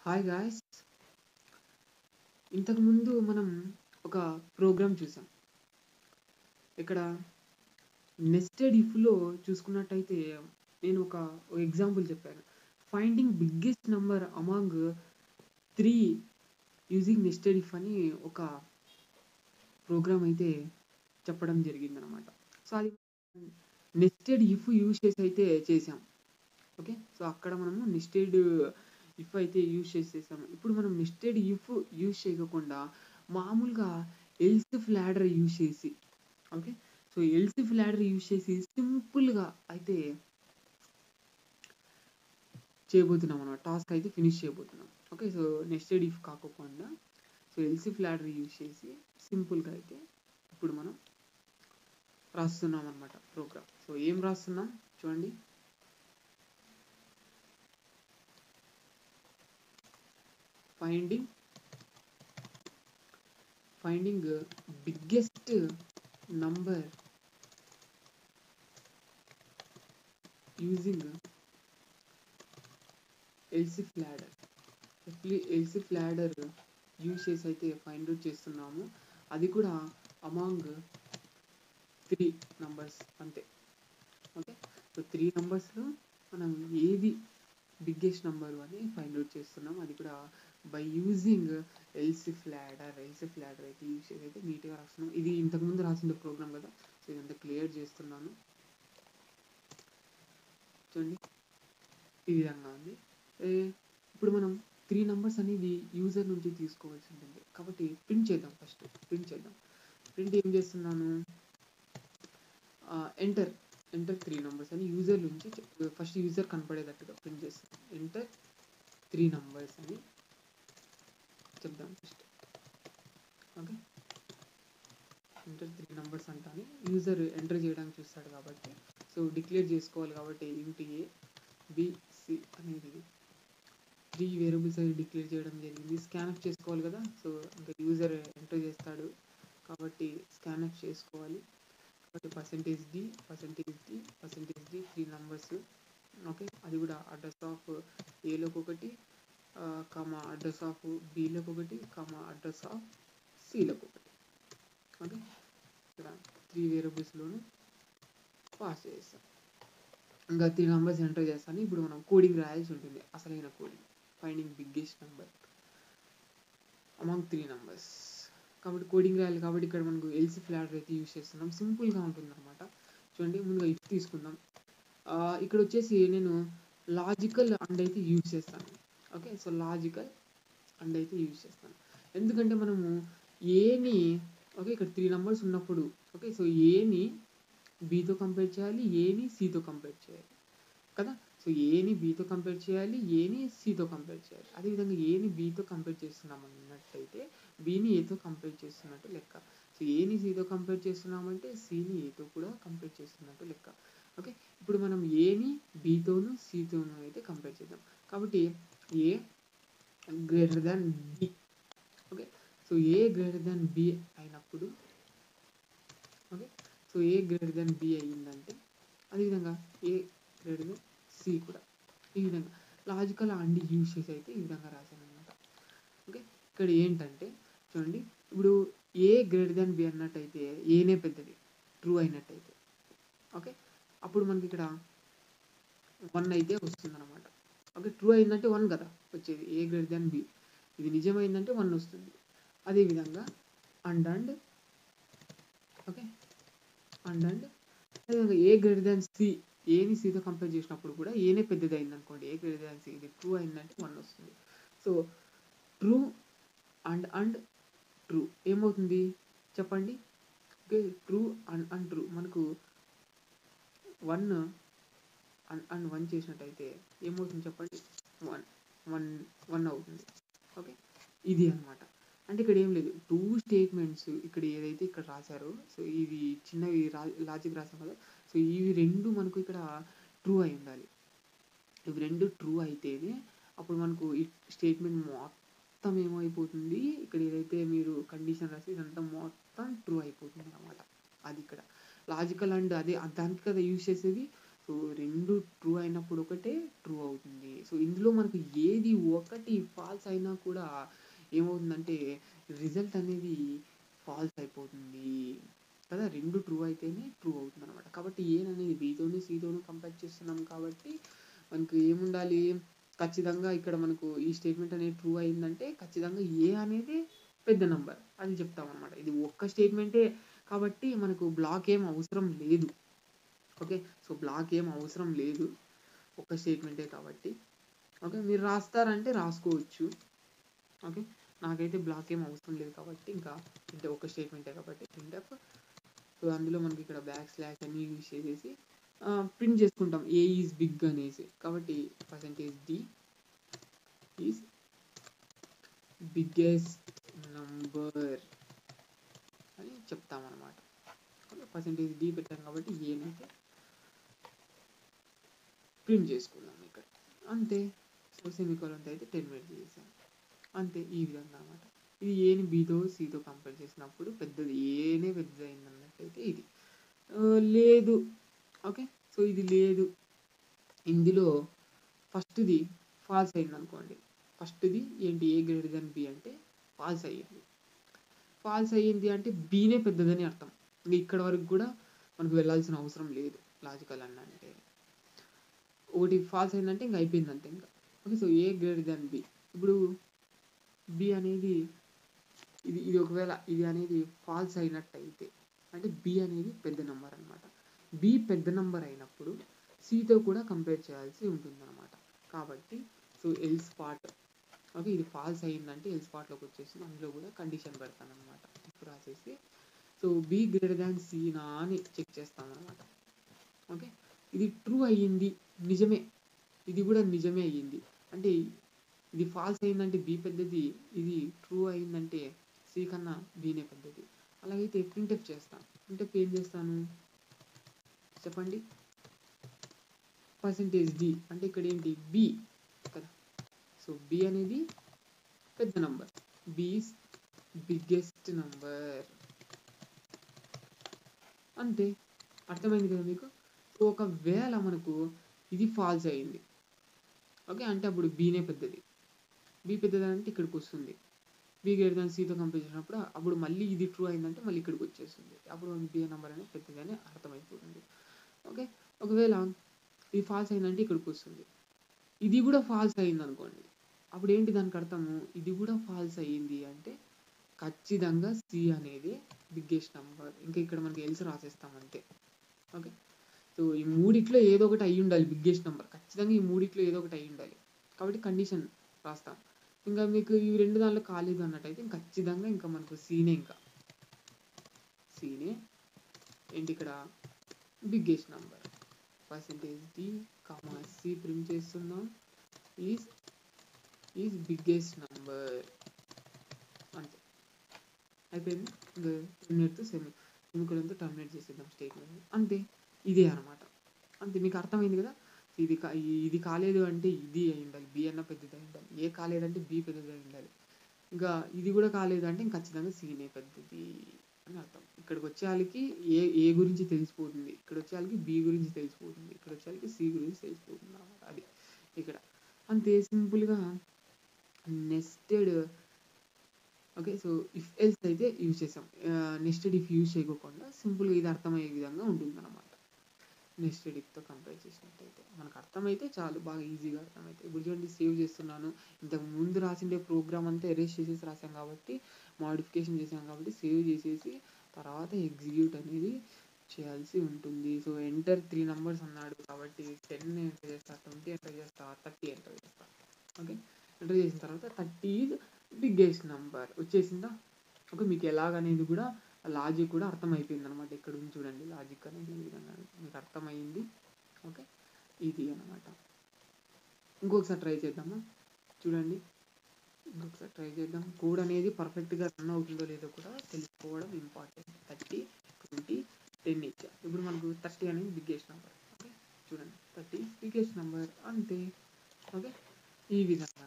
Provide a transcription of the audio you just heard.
hi guys ఇంతకుముందు మనం ఒక ప్రోగ్రామ్ చూసాం ఇక్కడ నెస్టెడ్ ఇఫ్లో చూసుకున్నట్టయితే నేను ఒక ఎగ్జాంపుల్ చెప్పాను finding biggest number among three using nested if అని ఒక ప్రోగ్రామ్ అయితే చెప్పడం జరిగింది అనమాట సో అది నెస్టెడ్ ఇఫ్ యూజ్ చేసి అయితే చేసాం ఓకే సో అక్కడ మనము నెస్టెడ్ ఇఫ్ అయితే యూజ్ చేసేసాము ఇప్పుడు మనం నెస్టెడ్ ఇఫ్ యూజ్ చేయకుండా మామూలుగా ఎల్సిఫ్ ల్యాడర్ యూజ్ చేసి okay so else if ladder use చేసి సింపుల్గా అయితే చేయబోతున్నాం అన్నమాట టాస్క్ అయితే ఫినిష్ చేయబోతున్నాం ఓకే సో నెస్టెడ్ ఇఫ్ కాకోకుండా సో ఎల్సిఫ్ ల్యాడర్ యూజ్ చేసి సింపుల్గా అయితే ఇప్పుడు మనం రాస్తున్నాం అనమాట ప్రోగ్రామ్ సో ఏం రాస్తున్నాం చూడండి finding finding biggest number using else if ladder else if ladder use చేసి అయితే ఫైండ్ అవుట్ చేస్తున్నాము అది కూడా అమాంగ్ త్రీ నంబర్స్ అంతే ఓకే సో త్రీ నంబర్స్లో మనం ఏది బిగ్గెస్ట్ నంబర్ అని ఫైండ్ అవుట్ చేస్తున్నాం అది కూడా by using else if ladder else if ladder అయితే యూజ్ చేసి అయితే నీట్గా రాస్తున్నాం ఇది ఇంతకుముందు రాసిన ప్రోగ్రామ్ కదా సో ఇదంతా క్లియర్ చేస్తున్నాను చూడండి ఈ విధంగా ఉంది ఇప్పుడు మనం త్రీ నంబర్స్ అనేది యూజర్ నుంచి తీసుకోవాల్సి ఉంటుంది కాబట్టి ప్రింట్ చేద్దాం ఫస్ట్ ప్రింట్ చేద్దాం ప్రింట్ ఏం చేస్తున్నాను ఎంటర్ ఎంటర్ త్రీ నంబర్స్ అని యూజర్ నుంచి ఫస్ట్ యూజర్ కనపడేటట్టుగా ప్రింట్ చేస్తాం ఎంటర్ త్రీ నంబర్స్ అని చెప్దాం first okay enter three numbers అంటాను యూజర్ ఎంటర్ చేయడానికి చూస్తాడు కాబట్టి సో డిక్లేర్ చేసుకోవాలి కాబట్టి ఇంటి ఏ బిసి అనేది త్రీ వేరియబుల్స్ అనేది డిక్లేర్ చేయడం జరిగింది స్కానప్ చేసుకోవాలి కదా సో ఇంకా యూజర్ ఎంటర్ చేస్తాడు కాబట్టి స్కానప్ చేసుకోవాలి కాబట్టి percentage D percentage D percentage D three numbers okay అది కూడా అడ్రస్ ఆఫ్ ఏలోకి ఒకటి కామా అడ్రస్ ఆఫ్ బిలోకి ఒకటి కామా అడ్రస్ ఆఫ్ సిలోకి ఒకటి ఓకే ఇక్కడ త్రీ వేరియబుల్స్లోను పాస్ చేస్తాం ఇంకా త్రీ నెంబర్స్ ఎంటర్ చేస్తాను ఇప్పుడు మనం కోడింగ్ రాయాల్సి ఉంటుంది అసలైన coding finding biggest number among three numbers కాబట్టి కోడింగ్ రాయాలి కాబట్టి ఇక్కడ మనకు ఎల్సీ ఫ్లాడర్ అయితే యూజ్ చేస్తున్నాం సింపుల్గా ఉంటుంది అనమాట చూడండి ముందుగా ఇఫ్ తీసుకుందాం ఇక్కడ వచ్చేసి నేను లాజికల్ అండ్ అయితే యూజ్ చేస్తాను ఓకే సో లాజికల్ అండ్ అయితే యూజ్ చేస్తాను ఎందుకంటే మనము ఏని ఓకే ఇక్కడ త్రీ నెంబర్స్ ఉన్నప్పుడు ఓకే సో ఏని బీతో కంపేర్ చేయాలి ఏని సితో కంపేర్ చేయాలి కదా సో ఏని బీతో కంపేర్ చేయాలి ఏని సితో కంపేర్ చేయాలి అదేవిధంగా ఏని బీతో కంపేర్ చేస్తున్నాం అన్నట్టయితే బీని ఏతో కంపేర్ చేస్తున్నట్టు లెక్క సో ఏని సితో కంపేర్ చేస్తున్నామంటే సిని ఏతో కూడా కంపేర్ చేస్తున్నట్టు లెక్క ఓకే ఇప్పుడు మనం ఏని బీతోను సితోను అయితే కంపేర్ చేద్దాం కాబట్టి A greater than B okay so A greater than B అయినప్పుడు okay so A greater than B అయ్యిందంటే అదేవిధంగా ఏ గ్రేటర్ దాన్ సి కూడా ఈ విధంగా లాజికల్ అండి యూజ్ చేసి అయితే ఈ విధంగా రాశాను అనమాట ఓకే ఇక్కడ ఏంటంటే చూడండి ఇప్పుడు ఏ గ్రేటర్ దాన్ బి అన్నట్టయితే ఏనే పెద్దది ట్రూ అయినట్టయితే ఓకే అప్పుడు మనకి ఇక్కడ వన్ అయితే వస్తుంది అనమాట ఓకే ట్రూ అయిందంటే వన్ కదా వచ్చేది ఏ గ్రేటర్ దాన్ బి ఇది నిజమైందంటే వన్ వస్తుంది అదేవిధంగా and and okay and and అదేవిధంగా ఏ గ్రేటర్ దాన్ సి ఏని సితో కంపేర్ చేసినప్పుడు కూడా ఏనే పెద్దది అయింది అనుకోండి ఏ గ్రేటర్ దాన్ సి ఇది ట్రూ అయిందంటే వన్ వస్తుంది so true and and true ఏమవుతుంది చెప్పండి okay true and and true మనకు వన్ అండ్ అండ్ వన్ చేసినట్టయితే ఏమవుతుంది చెప్పండి వన్ వన్ వన్ అవుతుంది ఓకే ఇది అనమాట అంటే ఇక్కడ ఏం లేదు టూ స్టేట్మెంట్స్ ఇక్కడ ఏదైతే ఇక్కడ రాశారో సో ఇవి చిన్నవి రా లాజిక్ రాసాం కదా సో ఇవి రెండు మనకు ఇక్కడ ట్రూ అయి ఉండాలి ఇవి రెండు ట్రూ అయితేనే అప్పుడు మనకు ఈ స్టేట్మెంట్ మొత్తం ఏమైపోతుంది ఇక్కడ ఏదైతే మీరు కండిషన్ రాసి ఇదంతా మొత్తం ట్రూ అయిపోతుంది అనమాట అది ఇక్కడ లాజికల్ అండ్ అదే దానికి కదా యూజ్ చేసేది సో రెండు ట్రూ అయినప్పుడు ఒకటే ట్రూ అవుతుంది సో ఇందులో మనకు ఏది ఒకటి ఫాల్స్ అయినా కూడా ఏమవుతుందంటే రిజల్ట్ అనేది ఫాల్స్ అయిపోతుంది కదా రెండు ట్రూ అయితేనే ట్రూ అవుతుంది అనమాట కాబట్టి ఏ అనేది బీతోని సీతోని కంపేర్ చేస్తున్నాం కాబట్టి మనకు ఏముండాలి ఖచ్చితంగా ఇక్కడ మనకు ఈ స్టేట్మెంట్ అనేది ట్రూ అయిందంటే ఖచ్చితంగా ఏ అనేది పెద్ద నంబర్ అది చెప్తాం అనమాట ఇది ఒక్క స్టేట్మెంటే కాబట్టి మనకు బ్లాక్ ఏం అవసరం లేదు ఓకే సో బ్లాక్ ఏం అవసరం లేదు ఒక్క స్టేట్మెంటే కాబట్టి ఓకే మీరు రాస్తారంటే రాసుకోవచ్చు ఓకే నాకైతే బ్లాక్ ఏం అవసరం లేదు కాబట్టి ఇంకా అంటే ఒక స్టేట్మెంటే కాబట్టి ప్రింట్ ఆఫ్ సో అందులో మనకి ఇక్కడ బ్యాక్ స్లాష్ అన్ని యూజ్ చేసేసి ప్రింట్ చేసుకుంటాం ఏ ఈజ్ బిగ్ అనేసి కాబట్టి percentage D is biggest number అని చెప్తామన్నమాట పర్సంటేజ్ డి పెట్టాం కాబట్టి ఏనైతే ప్రింట్ చేసుకున్నాం ఇక్కడ అంతే సో సెమికోలంతో అయితే టెర్మినేట్ చేసాం అంతే ఈ విధంగా అనమాట ఇది ఏని బీతో సితో కంపేర్ చేసినప్పుడు పెద్దది ఏనే పెద్దది అయింది అన్నట్టయితే ఇది ఆ, లేదు ఓకే సో ఇది లేదు ఇందులో ఫస్ట్ది ఫాల్స్ అయింది అనుకోండి ఫస్ట్ది ఏంటి ఏ గ్రేటర్ దెన్ బి అంటే ఫాల్స్ అయ్యింది ఫాల్స్ అయ్యింది అంటే బీనే పెద్దదని అర్థం ఇంకా ఇక్కడ వరకు కూడా మనకు వెళ్ళాల్సిన అవసరం లేదు లాజికల్ అన్న అంటే ఒకటి ఫాల్స్ అయిందంటే ఇంకా అయిపోయింది అంతే ఇంకా okay so A greater than B ఇప్పుడు బి అనేది ఇది ఇది ఒకవేళ ఇది అనేది ఫాల్స్ అయినట్టయితే అంటే బి అనేది పెద్ద నెంబర్ అన్నమాట బి పెద్ద నెంబర్ అయినప్పుడు సితో కూడా కంపేర్ చేయాల్సి ఉంటుందన్నమాట కాబట్టి సో ఎల్ స్పాట్ ఓకే ఇది ఫాల్స్ అయిందంటే ఎల్ స్పాట్లోకి వచ్చేసి అందులో కూడా కండిషన్ పెడతాను అనమాట ఇప్పుడు రాసేసి సో బి గ్రేటర్ దాన్ సీనా అని చెక్ చేస్తాం అనమాట ఓకే ఇది ట్రూ అయ్యింది నిజమే ఇది కూడా నిజమే అయ్యింది అంటే ఇది ఫాల్స్ అయిందంటే బి పెద్దది ఇది ట్రూ అయిందంటే సి కన్నా బీనే పెద్దది అలాగైతే ప్రింట్ఎఫ్ చేస్తాను ప్రింట్ఎఫ్ ఏం చేస్తాను చెప్పండి పర్సంటేజ్ డి అంటే ఇక్కడ ఏంటి బి కదా సో బి అనేది పెద్ద నంబర్ బి బిగ్గెస్ట్ నంబర్ అంతే అర్థమైంది కదా మీకు సో ఒకవేళ మనకు ఇది ఫాల్స్ అయింది ఓకే అంటే అప్పుడు బీనే పెద్దది బి పెద్దది అంటే ఇక్కడికి వస్తుంది బి గ్రేటర్ దాన్ సితో కంపేర్ చేసినప్పుడు అప్పుడు మళ్ళీ ఇది ట్రూ అయిందంటే మళ్ళీ ఇక్కడికి వచ్చేస్తుంది అప్పుడు మనకి బి నెంబర్ అనేది పెద్దది అని అర్థమైపోతుంది ఓకే ఒకవేళ ఇది ఫాల్స్ అయిందంటే ఇక్కడికి వస్తుంది ఇది కూడా ఫాల్స్ అయింది అనుకోండి అప్పుడు ఏంటి దానికి అర్థము ఇది కూడా ఫాల్స్ అయ్యింది అంటే ఖచ్చితంగా సి అనేది బిగ్గెస్ట్ నెంబర్ ఇంకా ఇక్కడ మనకి ఎల్స్ రాసేస్తాం అంతే ఓకే సో ఈ మూడిట్లో ఏదో ఒకటి అయి ఉండాలి బిగ్గెస్ట్ నెంబర్ ఖచ్చితంగా ఈ మూడిట్లో ఏదో ఒకటి అయి ఉండాలి కాబట్టి కండిషన్ రాస్తాం ఇంకా మీకు ఈ రెండు దాంట్లో కాలేదు అన్నట్టయితే ఇంకా ఖచ్చితంగా ఇంకా మనకు సీనే ఇంకా సీనే ఏంటి ఇక్కడ biggest number percentage D comma C print చేస్తున్నాం ఈజ్ ఈజ్ బిగ్గెస్ట్ నంబర్ అంతే అయిపోయింది ఇంకా టెర్మినేట్తో సెమి సెమికోలంతో టర్మినేట్ చేసేద్దాం స్టేట్మెంట్ అంతే ఇదే అనమాట అంతే మీకు అర్థమైంది కదా ఇది కా- ఈ- ఇది కాలేదు అంటే ఇది అయి ఉండాలి బి అన్న పెద్దది అయి ఉండాలి ఏ కాలేదంటే బి పెద్దది అయి ఉండాలి ఇంకా ఇది కూడా కాలేదు అంటే ఇంక ఖచ్చితంగా సీనే పెద్దది అని అర్థం ఇక్కడికి వచ్చే వాళ్ళకి ఏ ఏ గురించి తెలిసిపోతుంది ఇక్కడ వచ్చే వాళ్ళకి బి గురించి తెలిసిపోతుంది ఇక్కడ వచ్చే వాళ్ళకి సి గురించి తెలిసిపోతుంది అన్నమాట అది ఇక్కడ అంతే సింపుల్గా nested okay so if else అయితే యూజ్ చేసాం నెస్టెడ్ ఇఫ్ యూజ్ చేయకుండా సింపుల్గా ఇది అర్థమయ్యే విధంగా ఉంటుంది అనమాట నెస్టెడ్ ఇఫ్తో కంపేర్ చేసినట్టయితే మనకు అర్థమైతే చాలు బాగా ఈజీగా అర్థమైతే ఇప్పుడు చూడండి సేవ్ చేస్తున్నాను ఇంతకు ముందు రాసిండే ప్రోగ్రామ్ అంతా ఎరేస్ చేసేసి రాసాం కాబట్టి మాడిఫికేషన్ చేసాం కాబట్టి సేవ్ చేసేసి తర్వాత ఎగ్జిక్యూట్ అనేది చేయాల్సి ఉంటుంది సో ఎంటర్ త్రీ నెంబర్స్ అన్నాడు కాబట్టి టెన్ ఎంటర్ చేస్తా ట్వంటీ ఎంటర్ చేస్తా థర్టీ ఎంటర్ చేస్తా ఓకే ఎంటర్ చేసిన తర్వాత థర్టీ బిగ్గెస్ట్ నెంబర్ వచ్చేసిందా ఓకే మీకు ఎలాగనేది కూడా లాజిక్ కూడా అర్థమైపోయింది అనమాట ఇక్కడ ఉంది చూడండి లాజిక్ అనేది ఈ విధంగా మీకు అర్థమైంది ఓకే ఇది అన్నమాట ఇంకొకసారి ట్రై చేద్దామా చూడండి ఇంకొకసారి ట్రై చేద్దాం కోడ్ అనేది పర్ఫెక్ట్గా రన్ అవుతుందో లేదో కూడా తెలుసుకోవడం ఇంపార్టెంట్ థర్టీ ట్వంటీ టెన్ ఇచ్చా ఇప్పుడు మనకు థర్టీ అనేది బిగ్గెస్ట్ నెంబర్ ఓకే చూడండి థర్టీ బిగ్గెస్ట్ నెంబర్ అంతే ఓకే ఈ విధంగా